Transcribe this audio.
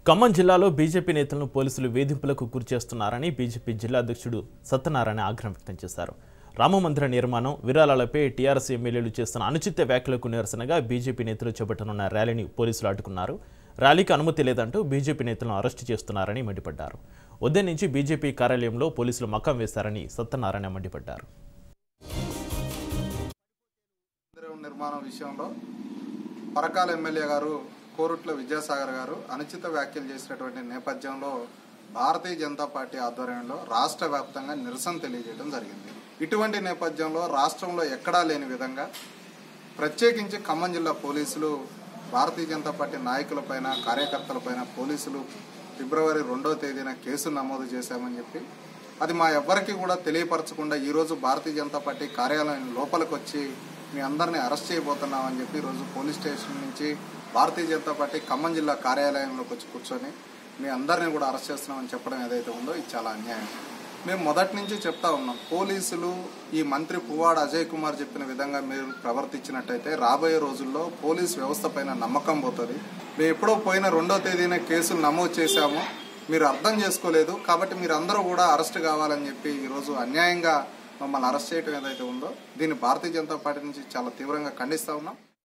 ఖమ్మం జిల్లాలో బీజేపీ నేతలను పోలీసులు వేధింపులకు గురి చేస్తున్నారని బీజేపీ జిల్లా అధ్యక్షుడు సత్యనారాయణ ఆగ్రహం వ్యక్తం చేశారు రామమందిర నిర్మాణం విరాళాలపై టీఆర్ఎస్ ఎమ్మెల్యేలు చేస్తున్న అనుచిత వ్యాఖ్యలకు నిరసనగా బీజేపీ నేతలు చేపట్టనున్న ర్యాలీని పోలీసులు అడ్డుకున్నారు ర్యాలీకి అనుమతి లేదంటూ బీజేపీ నేతలను అరెస్టు చేస్తున్నారని మండిపడ్డారు ఉదయం నుంచి బీజేపీ కార్యాలయంలో పోలీసులు మకం వేశారని సత్యనారాయణ మండిపడ్డారు మందిరం నిర్మాణం విషయంలో పరకాల ఎమ్మెల్యే గారు కోరుట్ల విద్యాసాగర్ గారు అనుచిత వ్యాఖ్యలు చేసినటువంటి నేపథ్యంలో భారతీయ జనతా పార్టీ ఆధ్వర్యంలో రాష్ట్ర వ్యాప్తంగా నిరసన తెలియజేయడం జరిగింది ఇటువంటి నేపథ్యంలో రాష్ట్రంలో ఎక్కడా లేని విధంగా ప్రత్యేకించి ఖమ్మం జిల్లా పోలీసులు భారతీయ జనతా పార్టీ నాయకులపైన కార్యకర్తలపైన పోలీసులు ఫిబ్రవరి రెండో తేదీన కేసు నమోదు చేశామని చెప్పి అది మా ఎవ్వరికి కూడా తెలియపరచకుండా ఈరోజు భారతీయ జనతా పార్టీ కార్యాలయం లోపలికి వచ్చి మీ అందరినీ అరెస్ట్ చేయబోతున్నామని చెప్పి ఈరోజు పోలీస్ స్టేషన్ నుంచి భారతీయ జనతా పార్టీ ఖమ్మం జిల్లా కార్యాలయంలోకి వచ్చి కూర్చొని మీ అందరినీ కూడా అరెస్ట్ చేస్తున్నామని చెప్పడం ఏదైతే ఉందో ఇది చాలా అన్యాయం మేము మొదటి నుంచి చెప్తా ఉన్నాం పోలీసులు ఈ మంత్రి పువ్వాడ అజయ్ కుమార్ చెప్పిన విధంగా మీరు ప్రవర్తించినట్టయితే రాబోయే రోజుల్లో పోలీస్ వ్యవస్థ పైన నమ్మకం పోతుంది మేము ఎప్పుడో పోయిన రెండో తేదీన కేసులు నమోదు చేశాము మీరు అర్థం చేసుకోలేదు కాబట్టి మీరు అందరూ కూడా అరెస్ట్ కావాలని చెప్పి ఈరోజు అన్యాయంగా మమ్మల్ని అరెస్ట్ చేయడం ఏదైతే ఉందో దీన్ని భారతీయ జనతా పార్టీ నుంచి చాలా తీవ్రంగా ఖండిస్తా ఉన్నాం